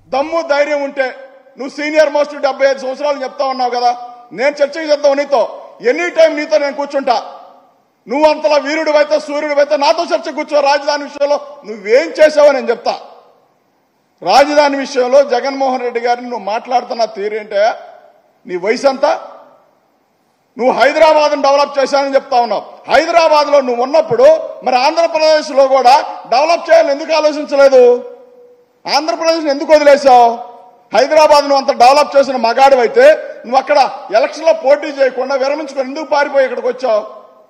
దమ్ము ధైర్యం ఉంటే నువ్వు సీనియర్ మోస్ట్ డెబ్బై ఐదు సంవత్సరాలు చెప్తా ఉన్నావు కదా నేను చర్చకి చేద్దాం నీతో ఎనీ టైం నీతో నేను కూర్చుంటా నువ్వు అంతలా వీరుడు అయితే సూర్యుడు అయితే నాతో చర్చ కూర్చో రాజధాని విషయంలో నువ్వేం చేసావో నేను చెప్తా రాజధాని విషయంలో జగన్మోహన్ రెడ్డి గారిని నువ్వు మాట్లాడుతున్న తీరేంటే నీ వయసు అంతా నువ్వు హైదరాబాద్ డెవలప్ చేశానని చెప్తా ఉన్నావు హైదరాబాద్ లో నువ్వు ఉన్నప్పుడు మరి ఆంధ్రప్రదేశ్ లో కూడా డెవలప్ చేయాలని ఎందుకు ఆలోచించలేదు ఆంధ్రప్రదేశ్ ఎందుకు వదిలేశావు హైదరాబాద్ నువ్వు అంత డెవలప్ చేసిన మగాడు అయితే నువ్వు అక్కడ ఎలక్షన్ లో పోటీ చేయకుండా విరమించుకొని ఎందుకు పారిపోయి ఇక్కడికి వచ్చావు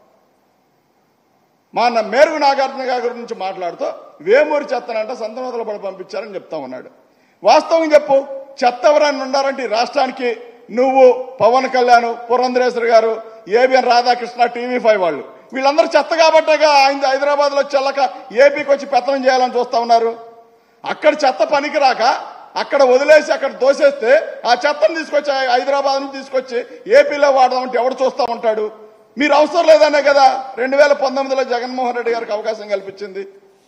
మా అన్న మేరుగు నాగార్జున గారి గురించి మాట్లాడుతూ వేమూరి చెత్తనంట సంతనోదల పడి పంపించారని చెప్తా ఉన్నాడు వాస్తవం చెప్పు చెత్త ఎవరైనా ఉండారంటే ఈ రాష్ట్రానికి నువ్వు పవన్ కళ్యాణ్ పురంధరేశ్వర్ గారు ఏబిఎన్ రాధాకృష్ణ టీవీ ఫైవ్ వాళ్ళు వీళ్ళందరూ చెత్త కాబట్టేగా ఆయన హైదరాబాద్ లో చెల్లక ఏపీకి వచ్చి పెత్తనం చేయాలని చూస్తా ఉన్నారు అక్కడ చెత్త పనికి రాక అక్కడ వదిలేసి అక్కడ దోసేస్తే ఆ చెత్తను తీసుకొచ్చి హైదరాబాద్ నుంచి తీసుకొచ్చి ఏపీలో వాడదామంటే ఎవడు చూస్తా ఉంటాడు మీరు అవసరం లేదనే కదా రెండు వేల పంతొమ్మిదిలో జగన్మోహన్ రెడ్డి గారికి అవకాశం కల్పించింది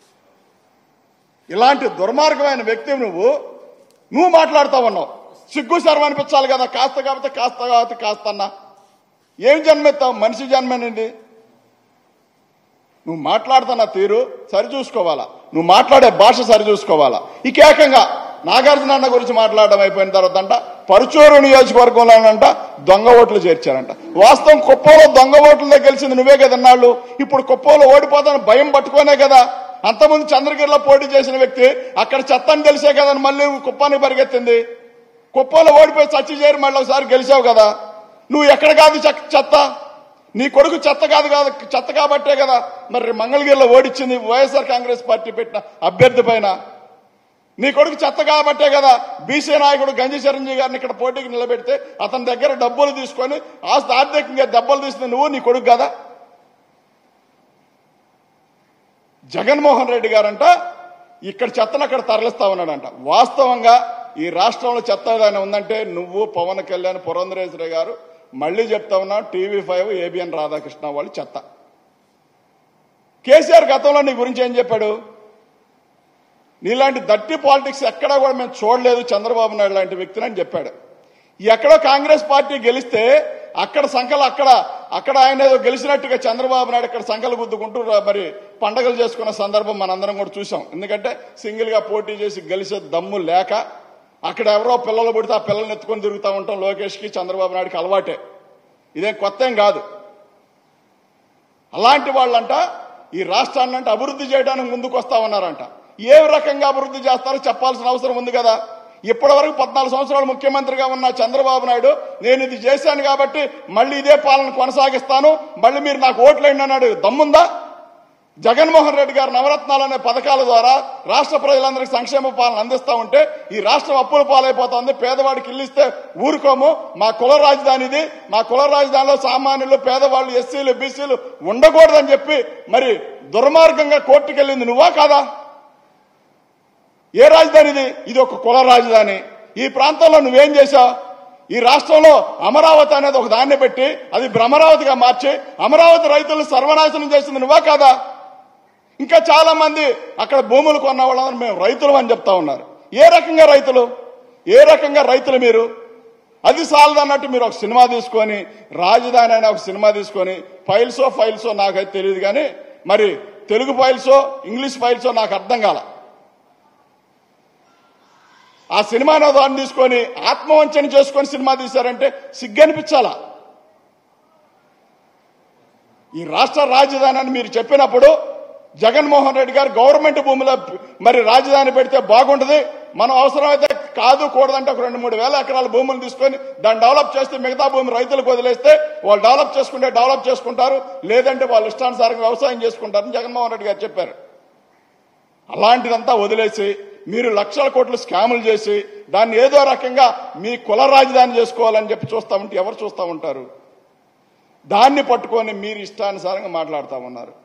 ఇలాంటి దుర్మార్గమైన వ్యక్తి నువ్వు నువ్వు మాట్లాడుతా ఉన్నావు సిగ్గు శర్మ అనిపించాలి కదా కాస్త కాబట్టి కాస్త కాబట్టి కాస్త అన్నా ఏం జన్మెత్తావు మనిషి జన్మనండి నువ్వు మాట్లాడుతున్న తీరు సరిచూసుకోవాలా నువ్వు మాట్లాడే భాష సరిచూసుకోవాలా ఇక ఏకంగా నాగార్జున అన్న గురించి మాట్లాడడం అయిపోయిన తర్వాత అంట పరుచూరు నియోజకవర్గంలోనంట దొంగ ఓట్లు చేర్చారంట వాస్తవం కుప్పంలో దొంగ ఓట్లతో గెలిచింది నువ్వే కదన్నాళ్ళు ఇప్పుడు కుప్పంలో ఓడిపోతాను భయం పట్టుకోనే కదా అంతకుముందు చంద్రగిరిలో పోటీ చేసిన వ్యక్తి అక్కడ చెత్తని తెలిసే కదా మళ్ళీ కుప్పానికి పరిగెత్తింది కుప్పంలో ఓడిపోయి చచ్చి చేరి మళ్ళీ ఒకసారి గెలిచావు కదా నువ్వు ఎక్కడ కాదు చెక్- చెత్త నీ కొడుకు చెత్త కాదు కాదు చెత్త కాబట్టే కదా మరి మంగళగిరిలో ఓడిచ్చింది వైఎస్ఆర్ కాంగ్రెస్ పార్టీ పెట్టిన అభ్యర్థి పైన నీ కొడుకు చెత్త కాబట్టే కదా బీసీ నాయకుడు గంజి చిరంజీవి గారిని ఇక్కడ పోటీకి నిలబెడితే అతని దగ్గర డబ్బులు తీసుకొని ఆస్తి ఆర్థికంగా దెబ్బలు తీసింది నువ్వు నీ కొడుకు కదా జగన్మోహన్ రెడ్డి గారంట ఇక్కడ చెత్తను అక్కడ తరలిస్తా ఉన్నాడంట వాస్తవంగా ఈ రాష్ట్రంలో చెత్త ఏదైనా ఉందంటే నువ్వు పవన్ కళ్యాణ్ పురంధరేశ్వరి గారు మళ్ళీ చెప్తా ఉన్నావు టీవీ ఫైవ్ ఏబిఎన్ రాధాకృష్ణ వాళ్ళు చెత్త కేసీఆర్ గతంలో నీ గురించి ఏం చెప్పాడు నీలాంటి దట్టి పాలిటిక్స్ ఎక్కడా కూడా మేము చూడలేదు చంద్రబాబు నాయుడు లాంటి వ్యక్తిని అని చెప్పాడు ఎక్కడో కాంగ్రెస్ పార్టీ గెలిస్తే అక్కడ సంకలు అక్కడ అక్కడ ఆయన ఏదో గెలిచినట్టుగా చంద్రబాబు నాయుడు ఇక్కడ సంకలు గుద్దుకుంటూ ర- మరి పండగలు చేసుకున్న సందర్భం మనందరం కూడా చూసాం ఎందుకంటే సింగిల్ గా పోటీ చేసి గెలిచే దమ్ము లేక అక్కడ ఎవరో పిల్లలు పుడితే ఆ పిల్లల్ని ఎత్తుకొని తిరుగుతూ ఉంటాం లోకేష్ కి చంద్రబాబు నాయుడుకి అలవాటే ఇదేం కొత్త ఏం కాదు అలాంటి వాళ్ళంట ఈ రాష్ట్రాన్ని అంటే అభివృద్ధి చేయడానికి ముందుకు వస్తా ఉన్నారంట ఏ రకంగా అభివృద్ధి చేస్తారో చెప్పాల్సిన అవసరం ఉంది కదా ఇప్పటి వరకు పద్నాలుగు సంవత్సరాలు ముఖ్యమంత్రిగా ఉన్న చంద్రబాబు నాయుడు నేను ఇది చేశాను కాబట్టి మళ్ళీ ఇదే పాలన కొనసాగిస్తాను మళ్ళీ మీరు నాకు ఓట్లేండి అన్నాడు దమ్ముందా జగన్మోహన్ రెడ్డి గారు నవరత్నాలు అనే పథకాల ద్వారా రాష్ట్ర ప్రజలందరికీ సంక్షేమ పాలన అందిస్తా ఉంటే ఈ రాష్ట్రం అప్పుల పాలైపోతుంది పేదవాడికి ఇల్లు ఇస్తే ఊరుకోము మా కుల రాజధానిది మా కుల రాజధానిలో సామాన్యులు పేదవాళ్ళు ఎస్సీలు బీసీలు ఉండకూడదని చెప్పి మరి దుర్మార్గంగా కోర్టుకు వెళ్ళింది నువ్వా కాదా ఏ రాజధాని ఇది ఇది ఒక కుల రాజధాని ఈ ప్రాంతంలో నువ్వేం చేశావు ఈ రాష్ట్రంలో అమరావతి అనేది ఒక దాన్ని పెట్టి అది భ్రమరావతిగా మార్చి అమరావతి రైతులను సర్వనాశనం చేసింది నువ్వా కాదా ఇంకా చాలా మంది అక్కడ భూములు కొన్న వాళ్ళందరూ మేము రైతులు అని చెప్తా ఉన్నారు ఏ రకంగా రైతులు ఏ రకంగా రైతులు మీరు అది సాలదన్నట్టు మీరు ఒక సినిమా తీసుకొని రాజధాని అనే ఒక సినిమా తీసుకొని ఫైల్సో ఫైల్సో నాకైతే తెలియదు కానీ మరి తెలుగు ఫైల్సో ఇంగ్లీష్ ఫైల్సో నాకు అర్థం కాల ఆ సినిమాను దాన్ని తీసుకొని ఆత్మవంచన చేసుకొని సినిమా తీశారంటే సిగ్గనిపించాలా ఈ రాష్ట్ర రాజధాని అని మీరు చెప్పినప్పుడు జగన్మోహన్ రెడ్డి గారు గవర్నమెంట్ భూమిలో మరి రాజధాని పెడితే బాగుంటది మనం అవసరమైతే కాదు కూడదంటే ఒక రెండు మూడు వేల ఎకరాల భూములు తీసుకొని దాన్ని డెవలప్ చేస్తే మిగతా భూమి రైతులకు వదిలేస్తే వాళ్ళు డెవలప్ చేసుకుంటే డెవలప్ చేసుకుంటారు లేదంటే వాళ్ళు ఇష్టానుసారంగా వ్యవసాయం చేసుకుంటారని జగన్మోహన్ రెడ్డి గారు చెప్పారు అలాంటిదంతా వదిలేసి మీరు లక్షల కోట్లు స్కాములు చేసి దాన్ని ఏదో రకంగా మీ కుల రాజధాని చేసుకోవాలని చెప్పి చూస్తా ఉంటే ఎవరు చూస్తా ఉంటారు దాన్ని పట్టుకొని మీరు ఇష్టానుసారంగా మాట్లాడుతూ ఉన్నారు